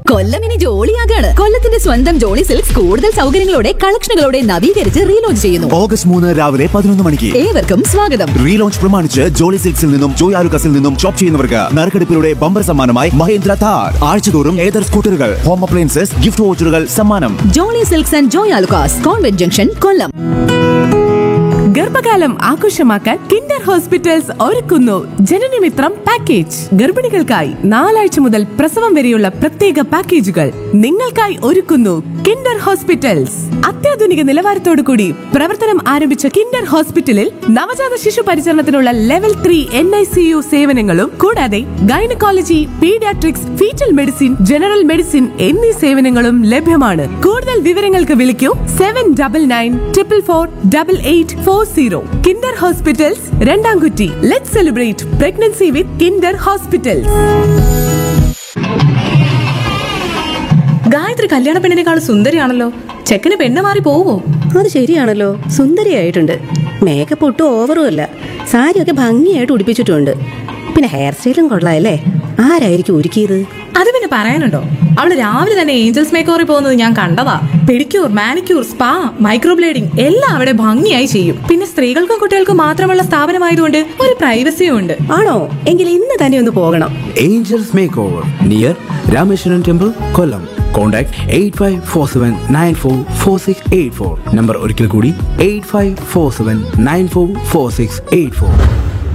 കൊല്ലം ഇനി ജോളിയാകാണ് കൊല്ലത്തിന്റെ സ്വന്തം ജോളി സിൽക്സ് കൂടുതൽ സൗകര്യങ്ങളോടെ കളക്ഷനുകളോടെ നവീകരിച്ച് റീലോഞ്ച് ചെയ്യുന്നു ഓഗസ്റ്റ് മൂന്ന് രാവിലെ പതിനൊന്ന് മണിക്ക് ഏവർക്കും സ്വാഗതം റീലോഞ്ച് പ്രമാണിച്ച് ജോളി സിൽക്സിൽ നിന്നും ജോയ് ആലുക്കസിൽ നിന്നും ഷോപ്പ് ചെയ്യുന്നവർക്ക് നറുക്കെടുപ്പിലൂടെ ബമ്പർ സമ്മാനമായി മഹേന്ദ്ര താർ ആഴ്ചതോറും ഏതർ സ്കൂട്ടറുകൾ ഹോം അപ്ലയൻസസ് ഗിഫ്റ്റ് വോച്ചറുകൾ സമ്മാനം Jolly Silks and Joy Alukkas convent junction Kollam ഗർഭകാലം ആഘോഷമാക്കാൻ കിൻഡർ ഹോസ്പിറ്റൽസ് ഒരുക്കുന്നു ജനനമിത്രം പാക്കേജ് ഗർഭിണികൾക്കായി നാലാഴ്ച മുതൽ പ്രസവം വരെയുള്ള പ്രത്യേക പാക്കേജുകൾ നിങ്ങൾക്കായി ഒരുക്കുന്നു കിൻഡർ ഹോസ്പിറ്റൽസ് അത്യാധുനിക നിലവാരത്തോടു കൂടി പ്രവർത്തനം ആരംഭിച്ച കിൻഡർ ഹോസ്പിറ്റലിൽ നവജാത ശിശു പരിചരണത്തിനുള്ള level three N I C U സേവനങ്ങളും കൂടാതെ gynaecology paediatrics foetal medicine general medicine എന്നീ സേവനങ്ങളും ലഭ്യമാണ് കൂടുതൽ വിവരങ്ങൾക്ക് വിളിക്കൂ seven double nine triple four double eight four zero Kinder hospitals Randamkutty let celebrate pregnancy with Kinder hospitals Gayathri കല്യാണ പെണ്ണിനേക്കാൾ സുന്ദരിയാണല്ലോ ചെക്കന് പെണ്ണ് മാറി പോവോ അത് ശരിയാണല്ലോ സുന്ദരിയായിട്ടുണ്ട് മേക്കപ്പ് ഒട്ടും ഓവറും അല്ല സാരിയൊക്കെ ഭംഗിയായിട്ട് ഉടുപ്പിച്ചിട്ടുണ്ട് പിന്നെ ഹെയർ സ്റ്റൈലും കൊള്ളാമല്ലേ ആരായിരിക്കും ഒരുക്കിയത് അത് പിന്നെ പറയാനുണ്ടോ അവള് രാവിലെ തന്നെ ഏഞ്ചൽസ് മേക്കോറിൽ പോകുന്നത് ഞാൻ കണ്ടതാ പെഡിക്യൂർ മാനിക്യൂർ സ്പാ മൈക്രോബ്ലേഡിംഗ് എല്ലാം അവിടെ ഭംഗിയായി ചെയ്യും പിന്നെ സ്ത്രീകൾക്കും കുട്ടികൾക്കും മാത്രമുള്ള സ്ഥാപനമായതുകൊണ്ട് ഒരു പ്രൈവസിയും ഉണ്ട് ആണോ എങ്കിൽ ഇന്ന് തന്നെ ഒന്ന് പോകണം Angels Makeover near Rameshwaran Temple, Kollam. Contact 8547944684. Number ഒരിക്കൽ കൂടി 8547944684.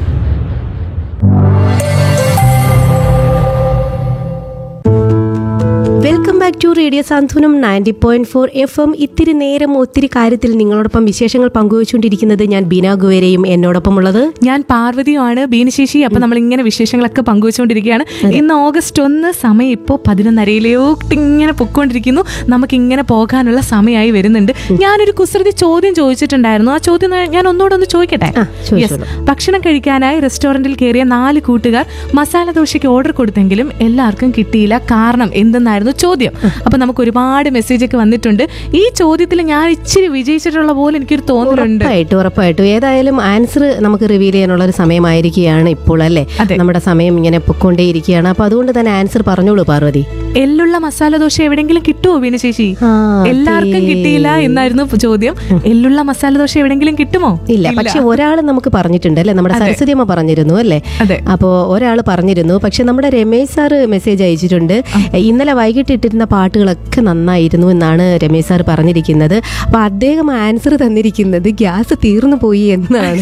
Welcome back to radio Santhwanam ninety point four F M ഇത്തിരി നേരം ഒത്തിരി കാര്യത്തിൽ നിങ്ങളോടൊപ്പം വിശേഷങ്ങൾ പങ്കുവച്ചുകൊണ്ടിരിക്കുന്നത് ഞാൻ ബീന ഗുവേരയും എന്നോടൊപ്പം ഉള്ളത് ഞാൻ പാർവതിയുമാണ് ബീനശേഷി അപ്പൊ നമ്മൾ ഇങ്ങനെ വിശേഷങ്ങളൊക്കെ പങ്കുവച്ചുകൊണ്ടിരിക്കുകയാണ് ഇന്ന് ഓഗസ്റ്റ് ഒന്ന് സമയം ഇപ്പോൾ പതിനൊന്നരയിലോട്ട് ഇങ്ങനെ പൊയ്ക്കൊണ്ടിരിക്കുന്നു നമുക്ക് ഇങ്ങനെ പോകാനുള്ള സമയമായി വരുന്നുണ്ട് ഞാനൊരു കുസൃതി ചോദ്യം ചോദിച്ചിട്ടുണ്ടായിരുന്നു ആ ചോദ്യം ന- ഞാൻ ഒന്നുകൂടെ ഒന്ന് ചോദിക്കട്ടെ ആ, ചോദിച്ചോളൂ. Yes. ഭക്ഷണം കഴിക്കാനായി റെസ്റ്റോറന്റിൽ കയറിയ നാല് കൂട്ടുകാർ മസാല ദോശയ്ക്ക് ഓർഡർ കൊടുത്തെങ്കിലും എല്ലാവർക്കും കിട്ടിയില്ല കാരണം എന്തെന്നായിരുന്നു ചോദ്യം അപ്പൊ നമുക്ക് ഒരുപാട് മെസ്സേജ് ഒക്കെ വന്നിട്ടുണ്ട് ഈ ചോദ്യത്തിൽ ഞാൻ ഇച്ചിരി വിജയിച്ചിട്ടുള്ള പോലെ എനിക്കൊരു തോന്നലുണ്ട് ഉറപ്പായിട്ടും ഉറപ്പായിട്ടും ഏതായാലും ആൻസർ നമുക്ക് റിവീൽ ചെയ്യാനുള്ള ഒരു സമയമായിരിക്കുകയാണ് ഇപ്പോൾ അല്ലേ അതെ. നമ്മുടെ സമയം ഇങ്ങനെ പൊക്കോണ്ടേയിരിക്കുകയാണ് അപ്പൊ അതുകൊണ്ട് തന്നെ ആൻസർ പറഞ്ഞോളൂ പാർവതി എള്ളുള്ള മസാല ദോശ എവിടെങ്കിലും കിട്ടുമോ ബീന ചേച്ചി ആ, എല്ലാവർക്കും അതെ. കിട്ടിയില്ല എന്നായിരുന്നു ചോദ്യം എള്ളുള്ള മസാല ദോശ എവിടെങ്കിലും കിട്ടുമോ ഇല്ല പക്ഷെ ഒരാൾ നമുക്ക് പറഞ്ഞിട്ടുണ്ട് അല്ലേ നമ്മുടെ അതെ. സരസ്വതി അമ്മ പറഞ്ഞിരുന്നു അല്ലേ അതെ. അപ്പോ ഒരാൾ പറഞ്ഞിരുന്നു പക്ഷെ നമ്മുടെ രമേശ് സാറ് മെസ്സേജ് അയച്ചിട്ടുണ്ട് ഇന്നലെ വൈകിട്ട് ഇട്ടിരുന്ന പാട്ടുകളൊക്കെ നന്നായിരുന്നു എന്നാണ് രമേശ് സാർ പറഞ്ഞിരിക്കുന്നത് അപ്പൊ അദ്ദേഹം ആൻസർ തന്നിരിക്കുന്നത് ഗ്യാസ് തീർന്നു പോയി എന്നാണ്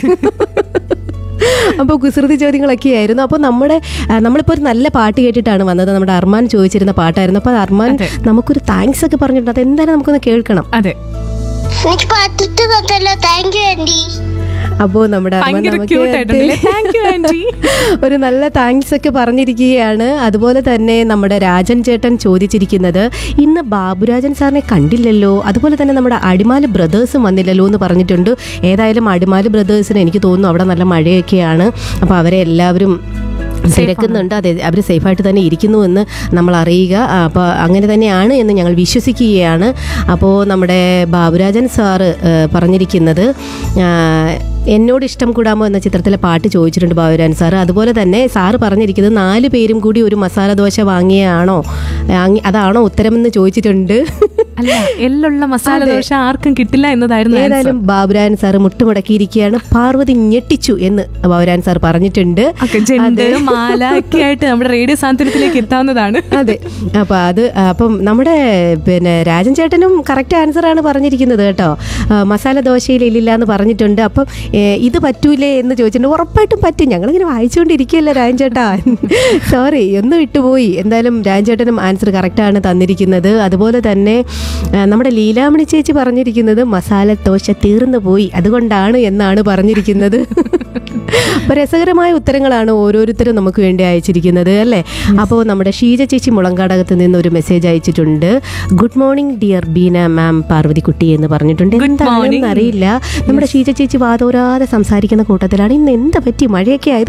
അപ്പോൾ കുസൃതി ചോദ്യങ്ങളൊക്കെ ആയിരുന്നു അപ്പോൾ നമ്മുടെ ആ, നമ്മളിപ്പോൾ ഒരു നല്ല പാട്ട് കേട്ടിട്ടാണ് വന്നത് നമ്മുടെ അർമാൻ ചോദിച്ചിരുന്ന പാട്ടായിരുന്നു അപ്പോൾ അർമാൻ അതെ. നമുക്കൊരു താങ്ക്സ് ഒക്കെ പറഞ്ഞിട്ടുണ്ട് അത് എന്തായാലും നമുക്കൊന്ന് കേൾക്കണം അതെ എനിക്ക് പറ്റിട്ട് തന്നല്ലോ താങ്ക് യു ആൻറ്റി അപ്പോൾ നമ്മുടെ അർമാൻ ഭയങ്കര നമുക്ക് ക്യൂട്ട് ആയിട്ടുണ്ടല്ലേ താങ്ക് യു ആന്റി ഒരു നല്ല താങ്ക്സ് ഒക്കെ പറഞ്ഞിരിക്കുകയാണ് അതുപോലെ തന്നെ നമ്മുടെ രാജൻ ചേട്ടൻ ചോദിച്ചിരിക്കുന്നത് ഇന്ന് ബാബുരാജൻ സാറിനെ കണ്ടില്ലല്ലോ അതുപോലെ തന്നെ നമ്മുടെ അടിമാലി ബ്രദേഴ്സും വന്നില്ലല്ലോ എന്ന് പറഞ്ഞിട്ടുണ്ട് ഏതായാലും അടിമാലി ബ്രദേഴ്സിന് എനിക്ക് തോന്നുന്നു അവിടെ നല്ല മഴയൊക്കെയാണ് അപ്പോൾ അവരെ എല്ലാവരും തിരക്കുന്നുണ്ട് അതെ അവർ സേഫായിട്ട് തന്നെ ഇരിക്കുന്നു എന്ന് നമ്മൾ അറിയുക അപ്പോൾ അങ്ങനെ തന്നെയാണ് എന്ന് ഞങ്ങൾ വിശ്വസിക്കുകയാണ് അപ്പോൾ നമ്മുടെ ബാബുരാജൻ സാറ് ഏഹ്, പറഞ്ഞിരിക്കുന്നത് ആഹ്, എന്നോട് ഇഷ്ടം കൂടാമോ എന്ന ചിത്രത്തിലെ പാട്ട് ചോദിച്ചിട്ടുണ്ട് ബാബുരാജൻ സാറ് അതുപോലെ തന്നെ സാറ് പറഞ്ഞിരിക്കുന്നത് നാല് പേരും കൂടി ഒരു മസാല ദോശ വാങ്ങിയാണോ വാങ്ങി- അതാണോ ഉത്തരമെന്ന് ചോദിച്ചിട്ടുണ്ട് അല്ല എള്ളുള്ള മസാല അതെ. ദോശ ആർക്കും കിട്ടില്ല എന്നതായിരുന്നു answer. ഏതായാലും ബാബുരാൻ സാറ് മുട്ടുമടക്കിയിരിക്കുകയാണ് പാർവതി ഞെട്ടിച്ചു എന്ന് ബാബുരാൻ സാർ പറഞ്ഞിട്ടുണ്ട് ഒക്കെ ജെണ്ട് മാല ഒക്കെ ആയിട്ട് നമ്മുടെ റേഡിയോ സാന്ത്വനത്തിലേക്ക് എത്താവുന്നതാണ് അതെ അപ്പൊ അത് അപ്പം നമ്മുടെ പിന്നെ രാജൻ ചേട്ടനും കറക്റ്റ് ആൻസർ ആണ് പറഞ്ഞിരിക്കുന്നത് കേട്ടോ ആ, മസാല ദോശയിൽ ഇല്ലില്ല എന്ന് പറഞ്ഞിട്ടുണ്ട് അപ്പം ഏ, ഇത് പറ്റൂലേ എന്ന് ചോദിച്ചിട്ടുണ്ട് ഉറപ്പായിട്ടും പറ്റും ഞങ്ങളിങ്ങനെ വായിച്ചുകൊണ്ടിരിക്കുകയല്ലേ രാജൻ ചേട്ടാ സോറി ഒന്ന് വിട്ടുപോയി എന്തായാലും രാജൻ ചേട്ടനും ആൻസർ കറക്റ്റാണ് തന്നിരിക്കുന്നത് അതുപോലെ തന്നെ ആ, നമ്മുടെ ലീലാമണി ചേച്ചി പറഞ്ഞിരിക്കുന്നത് മസാല ദോശ തീർന്നു പോയി അതുകൊണ്ടാണ് എന്നാണ് പറഞ്ഞിരിക്കുന്നത് അപ്പോൾ രസകരമായ ഉത്തരങ്ങളാണ് ഓരോരുത്തരും നമുക്ക് വേണ്ടി അയച്ചിരിക്കുന്നത് അല്ലേ അപ്പോൾ നമ്മുടെ ഷീജ ചേച്ചി മുളങ്കാടകത്ത് നിന്ന് ഒരു മെസ്സേജ് അയച്ചിട്ടുണ്ട് good morning dear Beena ma'am Parvathikutty എന്ന് പറഞ്ഞിട്ടുണ്ട് Good എന്താണെന്ന് morning. അറിയില്ല നമ്മുടെ ഷീജ ചേച്ചി വാതോരാതെ സംസാരിക്കുന്ന കൂട്ടത്തിലാണ് ഇന്ന് എന്താ പറ്റി മഴയൊക്കെ ആയത്